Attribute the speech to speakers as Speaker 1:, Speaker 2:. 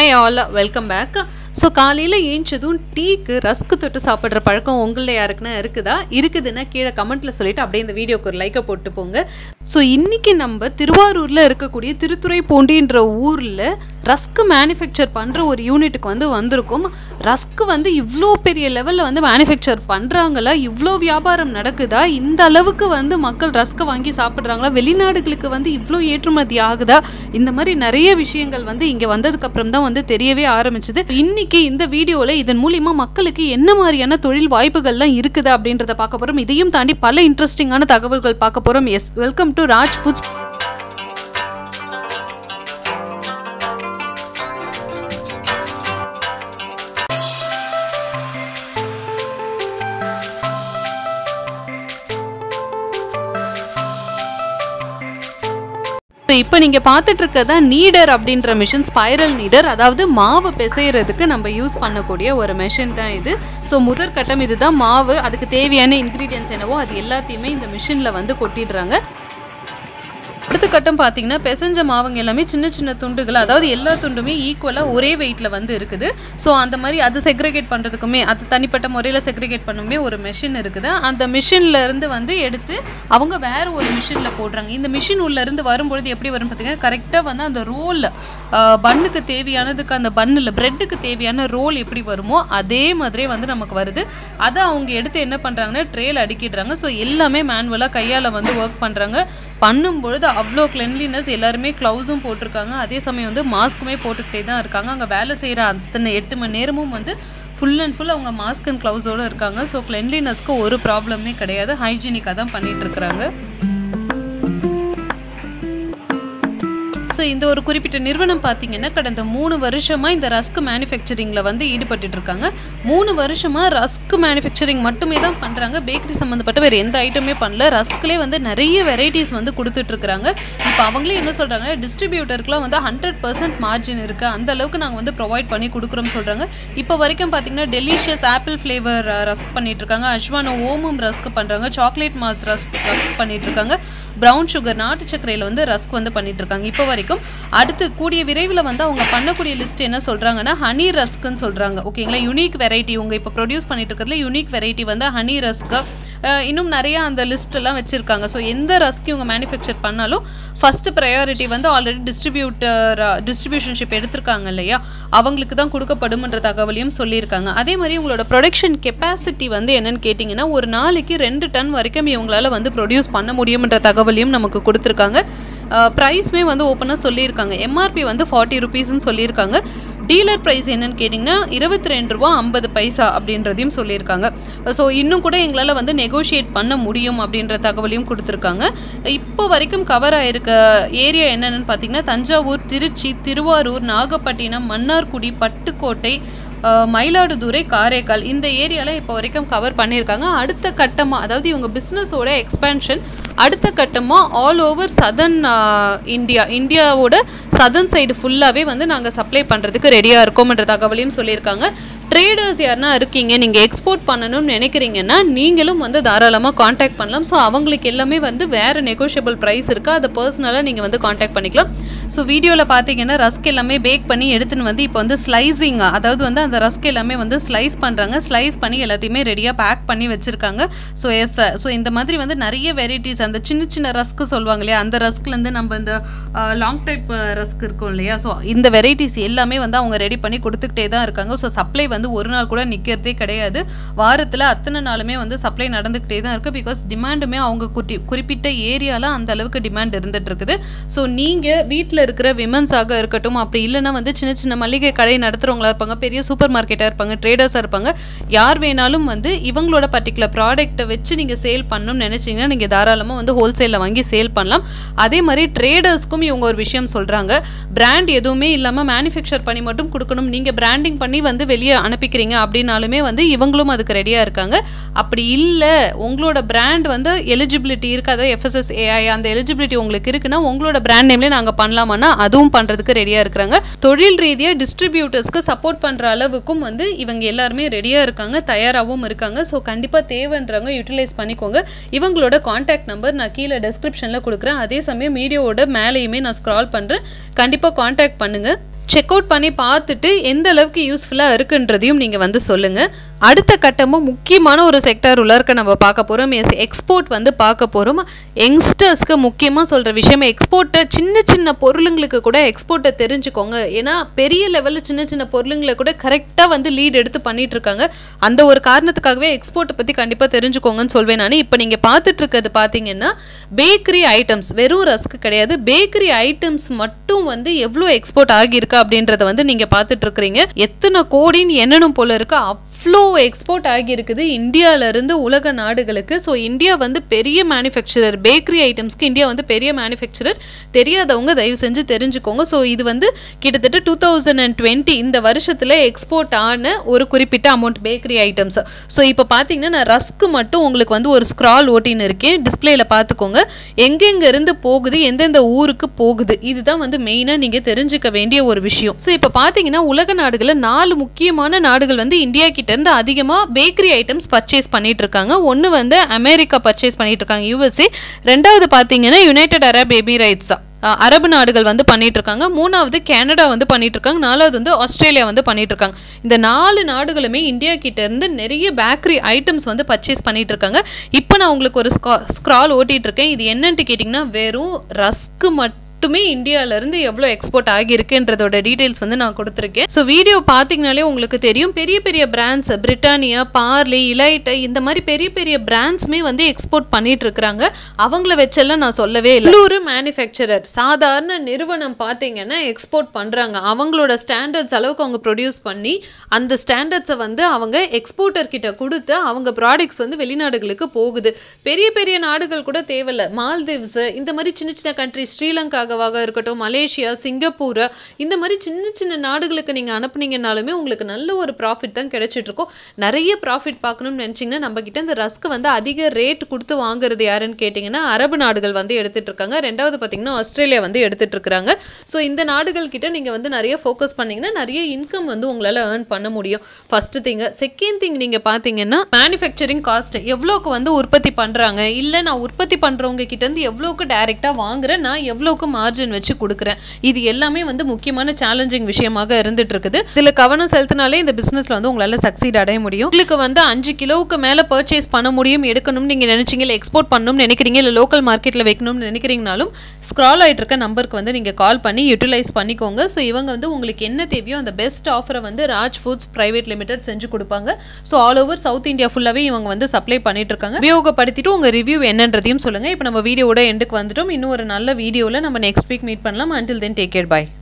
Speaker 1: hi all welcome back so காலையில் ஏஞ்சதும் டீக்கு ரஸ்க்கு தொட்டு சாப்பிட்ற பழக்கம் உங்களில் யாருக்குன்னா இருக்குதா இருக்குதுன்னா கீழே கமெண்ட்டில் சொல்லிட்டு அப்படியே இந்த வீடியோக்கு ஒரு லைக்கை போட்டு போங்க ஸோ இன்றைக்கி நம்ம திருவாரூரில் இருக்கக்கூடிய திருத்துறைப்பூண்டின்ற ஊரில் ரஸ்க்கு மேனுஃபேக்சர் பண்ணுற ஒரு யூனிட்டுக்கு வந்து வந்திருக்கும் ரஸ்க்கு வந்து இவ்வளோ பெரிய லெவலில் வந்து மேனுஃபேக்சர் பண்ணுறாங்களா இவ்வளோ வியாபாரம் நடக்குதா இந்த அளவுக்கு வந்து மக்கள் ரஸ்க்கை வாங்கி சாப்பிட்றாங்களா வெளிநாடுகளுக்கு வந்து இவ்வளோ ஏற்றுமதி ஆகுதா இந்த மாதிரி நிறைய விஷயங்கள் வந்து இங்கே வந்ததுக்கப்புறம் தான் வந்து தெரியவே ஆரம்பிச்சது இன்னைக்கு இந்த வீடியோவில் இதன் மூலிமா மக்களுக்கு என்ன மாதிரியான தொழில் வாய்ப்புகள்லாம் இருக்குது அப்படின்றத பார்க்க போகிறோம் இதையும் தாண்டி பல இன்ட்ரெஸ்டிங்கான தகவல்கள் பார்க்க போகிறோம் yes welcome to Raj foods இப்போ நீங்கள் பார்த்துட்டு இருக்கிறதா நீடர் அப்படின்ற மிஷின் ஸ்பைரல் நீடர் அதாவது மாவு பிசைகிறதுக்கு நம்ம யூஸ் பண்ணக்கூடிய ஒரு மிஷின் தான் இது ஸோ முதற்கட்டம் இதுதான் மாவு அதுக்கு தேவையான இன்க்ரீடியன்ஸ் என்னவோ அது எல்லாத்தையுமே இந்த மிஷினில் வந்து கொட்டிடுறாங்க அடுத்த கட்டம் பார்த்தீங்கன்னா பிசைஞ்ச மாவுங்க எல்லாமே சின்ன சின்ன துண்டுகள் அதாவது எல்லா துண்டுமே ஈக்குவலாக ஒரே வெயிட்டில் வந்து இருக்குது ஸோ அந்த மாதிரி அது செக்ரிகேட் பண்ணுறதுக்குமே அது தனிப்பட்ட முறையில் செக்ரிகேட் பண்ணுமே ஒரு மிஷின் இருக்குது அந்த மிஷினில் இருந்து வந்து எடுத்து அவங்க வேற ஒரு மிஷினில் போடுறாங்க இந்த மிஷின் உள்ளேருந்து வரும்பொழுது எப்படி வரும் பார்த்தீங்கன்னா கரெக்டாக வந்து அந்த ரோல் பன்னுக்கு தேவையானதுக்கு அந்த பன்னில் ப்ரெட்டுக்கு தேவையான ரோல் எப்படி வருமோ அதே மாதிரியே வந்து நமக்கு வருது அதை அவங்க எடுத்து என்ன பண்ணுறாங்கன்னா ட்ரேல அடுக்கிடுறாங்க ஸோ எல்லாமே மேனுவலாக கையால் வந்து ஒர்க் பண்ணுறாங்க பண்ணும்பொழுது அவ்வளோ கிளென்லினஸ் எல்லாருமே க்ளவுஸும் போட்டிருக்காங்க அதே சமயம் வந்து மாஸ்க்குமே போட்டுக்கிட்டே தான் இருக்காங்க அங்கே வேலை செய்கிற அத்தனை எட்டு மணி நேரமும் வந்து ஃபுல் அண்ட் ஃபுல் அவங்க மாஸ்க் அண்ட் க்ளவுஸோடு இருக்காங்க ஸோ கிளென்லினஸ்க்கு ஒரு ப்ராப்ளமே கிடையாது ஹைஜீனிக்காக தான் பண்ணிகிட்டு இருக்கிறாங்க ஸோ இந்த ஒரு குறிப்பிட்ட நிறுவனம் பார்த்தீங்கன்னா கடந்த மூணு வருஷமாக இந்த ரஸ்க் மேனுஃபேக்சரிங்கில் வந்து ஈடுபட்டு இருக்காங்க மூணு வருஷமாக ரஸ்க் மேனுஃபேக்சரிங் மட்டுமே தான் பண்ணுறாங்க பேக்கரி சம்மந்தப்பட்ட வேறு எந்த ஐட்டமே பண்ணல ரஸ்க்லேயே வந்து நிறைய வெரைட்டிஸ் வந்து கொடுத்துட்ருக்குறாங்க இப்போ அவங்களே என்ன சொல்கிறாங்க டிஸ்ட்ரிபியூட்டருக்குலாம் வந்து ஹண்ட்ரட் பர்சன்ட் மார்ஜின் இருக்குது அந்த அளவுக்கு நாங்கள் வந்து ப்ரொவைட் பண்ணி கொடுக்குறோம்னு சொல்கிறாங்க இப்போ வரைக்கும் பார்த்தீங்கன்னா டெலிஷியஸ் ஆப்பிள் ஃப்ளேவர் ரஸ்க் பண்ணிகிட்ருக்காங்க அஷ்வானோ ஓமம் ரஸ்க் பண்ணுறாங்க சாக்லேட் மாஸ் ரஸ்க் ரஸ்க் பண்ணிகிட்ருக்காங்க ப்ரௌன் சுகர் நாட்டு சர்க்கரையில் வந்து ரஸ்க் வந்து பண்ணிட்டு இருக்காங்க இப்போ வரைக்கும் அடுத்து கூடிய விரைவில் வந்து அவங்க பண்ணக்கூடிய லிஸ்ட் என்ன சொல்கிறாங்கன்னா ஹனி ரஸ்க்குன்னு சொல்கிறாங்க ஓகேங்களா யூனிக் வெரைட்டி உங்கள் இப்போ ப்ரொடியூஸ் பண்ணிட்டு இருக்கிறதுல யூனிக் வெரைட்டி வந்து ஹனி ரஸ்க்கு இன்னும் நிறையா அந்த லிஸ்ட்டெல்லாம் வச்சுருக்காங்க ஸோ எந்த ரஸ்க் இவங்க மேனுஃபேக்சர் பண்ணாலும் ஃபஸ்ட்டு ப்ரையாரிட்டி வந்து ஆல்ரெடி டிஸ்ட்ரிபியூட்டர் டிஸ்ட்ரிபியூஷன்ஷிப் எடுத்திருக்காங்க இல்லையா அவங்களுக்கு தான் கொடுக்கப்படும்ன்ற தகவலையும் சொல்லியிருக்காங்க அதே மாதிரி உங்களோட ப்ரொடக்ஷன் கெப்பாசிட்டி வந்து என்னன்னு கேட்டிங்கன்னா ஒரு நாளைக்கு ரெண்டு டன் வரைக்கும் இவங்களால வந்து ப்ரொடியூஸ் பண்ண முடியும்ன்ற தகவலையும் நமக்கு கொடுத்துருக்காங்க ப்ரைஸ்மே வந்து ஓப்பனாக சொல்லியிருக்காங்க எம்ஆர்பி வந்து ஃபார்ட்டி ருபீஸ்ன்னு சொல்லியிருக்காங்க டீலர் ப்ரைஸ் என்னன்னு கேட்டிங்கன்னா இருபத்தி ரெண்டு ரூபா ஐம்பது பைசா அப்படின்றதையும் சொல்லியிருக்காங்க ஸோ இன்னும் கூட எங்களால் வந்து நெகோஷியேட் பண்ண முடியும் அப்படின்ற தகவலையும் கொடுத்துருக்காங்க இப்போ வரைக்கும் கவர் ஆயிருக்க ஏரியா என்னென்னு பார்த்தீங்கன்னா தஞ்சாவூர் திருச்சி திருவாரூர் நாகப்பட்டினம் மன்னார்குடி பட்டுக்கோட்டை மயிலாடுதுறை காரைக்கால் இந்த ஏரியாவில் இப்போ வரைக்கும் கவர் பண்ணியிருக்காங்க அடுத்த கட்டமாக அதாவது இவங்க பிஸ்னஸோட எக்ஸ்பேன்ஷன் அடுத்த கட்டமாக ஆல் ஓவர் சதர்ன் இந்தியா இந்தியாவோட சதர்ன் சைடு ஃபுல்லாகவே வந்து நாங்கள் சப்ளை பண்ணுறதுக்கு ரெடியாக இருக்கோம்ன்ற தகவலையும் சொல்லியிருக்காங்க ட்ரேடர்ஸ் யாருனா இருக்கீங்க நீங்கள் எக்ஸ்போர்ட் பண்ணணும்னு நினைக்கிறீங்கன்னா நீங்களும் வந்து தாராளமாக காண்டாக்ட் பண்ணலாம் ஸோ அவங்களுக்கு எல்லாமே வந்து வேறு நெகோஷியபிள் ப்ரைஸ் இருக்குது அதை பர்சனலாக நீங்கள் வந்து காண்டாக்ட் பண்ணிக்கலாம் ஸோ வீடியோவில் பார்த்தீங்கன்னா ரஸ்க் எல்லாமே பேக் பண்ணி எடுத்துன்னு வந்து இப்போ வந்து ஸ்லைசிங் அதாவது வந்து அந்த ரஸ்க் எல்லாமே வந்து ஸ்லைஸ் பண்ணுறாங்க ஸ்லைஸ் பண்ணி எல்லாத்தையுமே ரெடியாக பேக் பண்ணி வச்சுருக்காங்க ஸோ எஸ் ஸோ இந்த மாதிரி வந்து நிறைய வெரைட்டிஸ் அந்த சின்ன சின்ன ரஸ்க்கு சொல்லுவாங்க இல்லையா அந்த ரஸ்க்லேருந்து நம்ம இந்த லாங் டைப் ரஸ்க் இருக்கும் இல்லையா ஸோ இந்த வெரைட்டிஸ் எல்லாமே வந்து அவங்க ரெடி பண்ணி கொடுத்துக்கிட்டே தான் இருக்காங்க ஸோ சப்ளை வந்து ஒரு நாள் கூட நிற்கிறதே கிடையாது வாரத்தில் அத்தனை நாளுமே வந்து சப்ளை நடந்துக்கிட்டே தான் இருக்குது பிகாஸ் டிமாண்டுமே அவங்க குறி குறிப்பிட்ட ஏரியாவில் அந்த அளவுக்கு டிமாண்ட் இருந்துட்டு இருக்குது ஸோ நீங்கள் வீட்டில் இருக்கிற விமன்ஸாக இருக்கட்டும் அப்படி இல்லைன்னா வந்து சின்ன சின்ன மளிகை கடை நடத்துகிறவங்களா இருப்பாங்க பெரிய சூப்பர் மார்க்கெட்டாக இருப்பாங்க ட்ரேடர்ஸாக இருப்பாங்க யார் வேணாலும் வந்து இவங்களோட பர்டிகுலர் ப்ராடக்ட்டை வச்சு நீங்கள் சேல் பண்ணணும்னு நினச்சிங்கன்னா நீங்கள் தாராளமாக வந்து ஹோல்சேலில் வாங்கி சேல் பண்ணலாம் அதே மாதிரி ட்ரேடர்ஸ்க்கும் இவங்க ஒரு விஷயம் சொல்கிறாங்க பிராண்ட் எதுவுமே இல்லாமல் மேனுஃபேக்சர் பண்ணி மட்டும் கொடுக்கணும் நீங்கள் பிராண்டிங் பண்ணி வந்து வெளியே அனுப்பிக்கிறீங்க அப்படின்னாலுமே வந்து இவங்களும் அதுக்கு ரெடியாக இருக்காங்க அப்படி இல்லை உங்களோட பிராண்ட் வந்து எலிஜிபிலிட்டி இருக்காது எஃப்எஸ்எஸ் ஏஐ அந்த எலிஜிபிலிட்டி உங்களுக்கு இருக்குன்னா உங்களோட பிராண்ட் நேம்லேயே நாங்கள் பண்ணலாமான்னா அதுவும் பண்ணுறதுக்கு ரெடியாக இருக்கிறாங்க தொழில் ரீதியாக டிஸ்ட்ரிபியூட்டர்ஸ்க்கு சப்போர்ட் பண்ணுற அளவுக்கும் வந்து இவங்க எல்லாருமே ரெடியாக இருக்காங்க தயாராகவும் இருக்காங்க ஸோ கண்டிப்பாக தேவைன்றவங்க யூட்டிலைஸ் பண்ணிக்கோங்க இவங்களோட காண்டாக்ட் நம்பர் நான் கீழே டெஸ்கிரிப்ஷனில் கொடுக்குறேன் அதே சமயம் வீடியோவோட மேலேயுமே நான் ஸ்க்ரால் பண்ணுறேன் கண்டிப்பாக காண்டாக்ட் பண்ணுங்கள் செக் அவுட் பண்ணி பார்த்துட்டு எந்த அளவுக்கு யூஸ்ஃபுல்லாக இருக்குன்றதையும் நீங்கள் வந்து சொல்லுங்கள் அடுத்த கட்டமும் முக்கியமான ஒரு செக்டார் உள்ள இருக்க நம்ம பார்க்க போகிறோம் எஸ் எக்ஸ்போர்ட் வந்து பார்க்க போகிறோம் யங்ஸ்டர்ஸ்க்கு முக்கியமாக சொல்கிற விஷயம் எக்ஸ்போர்ட்டை சின்ன சின்ன பொருளுங்களுக்கு கூட எக்ஸ்போர்ட்டை தெரிஞ்சுக்கோங்க ஏன்னா பெரிய லெவலில் சின்ன சின்ன பொருளுங்களை கூட கரெக்டாக வந்து லீட் எடுத்து பண்ணிட்டு இருக்காங்க அந்த ஒரு காரணத்துக்காகவே எக்ஸ்போர்ட்டை பற்றி கண்டிப்பாக தெரிஞ்சுக்கோங்கன்னு சொல்வேன் நான் இப்போ நீங்கள் பார்த்துட்டு இருக்கிறது பார்த்தீங்கன்னா பேக்கரி ஐட்டம்ஸ் வெறும் ரஸ்க் கிடையாது பேக்கரி ஐட்டம்ஸ் மட்டும் வந்து எவ்வளோ எக்ஸ்போர்ட் ஆகியிருக்கு அப்படின்றத வந்து நீங்கள் பார்த்துட்டு இருக்கிறீங்க எத்தனை கோடின்னு எண்ணணும் போல இருக்கு அவ்வளோ எக்ஸ்போர்ட் ஆகியிருக்குது இந்தியாவிலேருந்து உலக நாடுகளுக்கு ஸோ இந்தியா வந்து பெரிய மேனுஃபேக்சரர் பேக்கரி ஐட்டம்ஸ்க்கு இந்தியா வந்து பெரிய மேனுஃபேக்சரர் தெரியாதவங்க தயவு செஞ்சு தெரிஞ்சுக்கோங்க ஸோ இது வந்து கிட்டத்தட்ட டூ தௌசண்ட் அண்ட் டுவெண்ட்டி இந்த வருஷத்தில் எக்ஸ்போர்ட் ஆன ஒரு குறிப்பிட்ட அமௌண்ட் பேக்கரி ஐட்டம்ஸ் ஸோ இப்போ பார்த்தீங்கன்னா நான் ரஸ்க்கு மட்டும் உங்களுக்கு வந்து ஒரு ஸ்க்ரால் ஓட்டின்னு இருக்கேன் டிஸ்பிளேல பார்த்துக்கோங்க எங்கெங்க இருந்து போகுது எந்தெந்த ஊருக்கு போகுது இதுதான் வந்து மெயினாக நீங்கள் தெரிஞ்சுக்க வேண்டிய ஒரு விஷயம் ஸோ இப்போ பார்த்தீங்கன்னா உலக நாடுகளில் நாலு முக்கியமான நாடுகள் வந்து இந்தியா கிட்ட இருந்து அதிகமாக பேக்கரி ஐட்டம்ஸ் பர்ச்சேஸ் பண்ணிட்டு இருக்காங்க ஒன்று வந்து அமெரிக்கா பர்ச்சேஸ் பண்ணிட்டு இருக்காங்க யூஎஸ்ஏ ரெண்டாவது பார்த்தீங்கன்னா யுனைடெட் அரப் எமிரைட்ஸா அஹ் அரபு நாடுகள் வந்து பண்ணிட்டு இருக்காங்க மூணாவது கனடா வந்து பண்ணிட்டு இருக்காங்க நாலாவது வந்து ஆஸ்திரேலியா வந்து பண்ணிட்டு இருக்காங்க இந்த நாலு நாடுகளுமே இந்தியா கிட்ட இருந்து நிறைய பேக்கரி ஐட்டம்ஸ் வந்து பர்ச்சேஸ் பண்ணிட்டு இருக்காங்க இப்போ நான் உங்களுக்கு ஒரு ஸ்க்ரால் ஓட்டிட்டு இருக்கேன் இது என்னன்ட்டு கேட்டிங்கன்னா வெறும் ரஸ்க்கு மட்டும் மட்டுமே இந்தியால இருந்து எவ்வளோ எக்ஸ்போர்ட் ஆகியிருக்குன்றதோட டீடைல்ஸ் வந்து நான் கொடுத்துருக்கேன் ஸோ வீடியோ பார்த்தீங்கனாலே உங்களுக்கு தெரியும் பெரிய பெரிய பிராண்ட்ஸ் பிரிட்டானியா பார்லி இலைட்டை இந்த மாதிரி பெரிய பெரிய பிராண்ட்ஸுமே வந்து எக்ஸ்போர்ட் பண்ணிட்டு இருக்கிறாங்க அவங்கள வச்செல்லாம் நான் சொல்லவே இல்லை உள்ளூர் மேனுஃபேக்சரர் சாதாரண நிறுவனம் பார்த்தீங்கன்னா எக்ஸ்போர்ட் பண்ணுறாங்க அவங்களோட ஸ்டாண்டர்ட்ஸ் அளவுக்கு அவங்க ப்ரொடியூஸ் பண்ணி அந்த ஸ்டாண்டர்ட்ஸை வந்து அவங்க எக்ஸ்போர்ட்டர் கிட்ட கொடுத்து அவங்க ப்ராடக்ட்ஸ் வந்து வெளிநாடுகளுக்கு போகுது பெரிய பெரிய நாடுகள் கூட தேவையில்ல மால்தீவ்ஸ் இந்த மாதிரி சின்ன சின்ன கண்ட்ரி ஸ்ரீலங்காவாக இருக்கட்டும் மலேசியா சிங்கப்பூர் இந்த மாதிரி சின்ன சின்ன நாடுகளுக்கு நீங்கள் அனுப்புனீங்கனாலுமே உங்களுக்கு நல்ல ஒரு ப்ராஃபிட் தான் கிடைச்சிட்டு இருக்கும் நிறைய ப்ராஃபிட் பார்க்கணும்னு நினச்சிங்கன்னா நம்ம கிட்ட இந்த ரஸ்க்கு வந்து அதிக ரேட் கொடுத்து வாங்குறது யாருன்னு கேட்டிங்கன்னா அரபு நாடுகள் வந்து எடுத்துட்டு இருக்காங்க ரெண்டாவது பார்த்தீங்கன்னா ஆஸ்திரேலியா வந்து எடுத்துட்டு இருக்காங்க ஸோ இந்த நாடுகள் கிட்ட நீங்கள் வந்து நிறைய ஃபோக்கஸ் பண்ணீங்கன்னா நிறைய இன்கம் வந்து உங்களால் ஏர்ன் பண்ண முடியும் ஃபர்ஸ்ட் திங் செகண்ட் திங் நீங்கள் பார்த்தீங்கன்னா மேனுஃபேக்சரிங் காஸ்ட் எவ்வளோக்கு வந்து உற்பத்தி பண்ணுறாங்க இல்லை நான் உற்பத்தி பண்ணுறவங்க கிட்ட இருந்து எவ்வளோக்கு டைரெக்டாக வாங்குறேன் நான் எவ்வளோக்கு மார்ஜின் வச்சு கொடுக்குறேன் இது எல்லாமே வந்து முக்கியமான சேலஞ்சிங் விஷயமாக இருந்துட்டு இருக்குது இதில் கவனம் செலுத்தினாலே இந்த பிஸ்னஸில் வந்து உங்களால் சக்சீட் அடைய முடியும் உங்களுக்கு வந்து அஞ்சு கிலோவுக்கு மேலே பர்ச்சேஸ் பண்ண முடியும் எடுக்கணும்னு நீங்கள் நினைச்சீங்க இல்லை எக்ஸ்போர்ட் பண்ணணும்னு நினைக்கிறீங்க இல்லை லோக்கல் மார்க்கெட்டில் வைக்கணும்னு நினைக்கிறீங்கனாலும் ஸ்க்ரால் ஆகிட்டு இருக்க நம்பருக்கு வந்து நீங்கள் கால் பண்ணி யூட்டிலைஸ் பண்ணிக்கோங்க ஸோ இவங்க வந்து உங்களுக்கு என்ன தேவையோ அந்த பெஸ்ட் ஆஃபரை வந்து ராஜ் ஃபுட்ஸ் பிரைவேட் லிமிடெட் செஞ்சு கொடுப்பாங்க so all over south India ஃபுல்லாகவே இவங்க வந்து சப்ளை பண்ணிட்டு இருக்காங்க உபயோகப்படுத்திட்டு உங்கள் ரிவ்யூ என்னன்றதையும் சொல்லுங்கள் இப்போ நம்ம வீடியோட எண்டுக்கு வந்துட்டோம் இன்னும் ஒரு நல்ல வீடியோவில் நம்ம நெக்ஸ்ட் வீக் மீட் பண்ணலாம் until then take care bye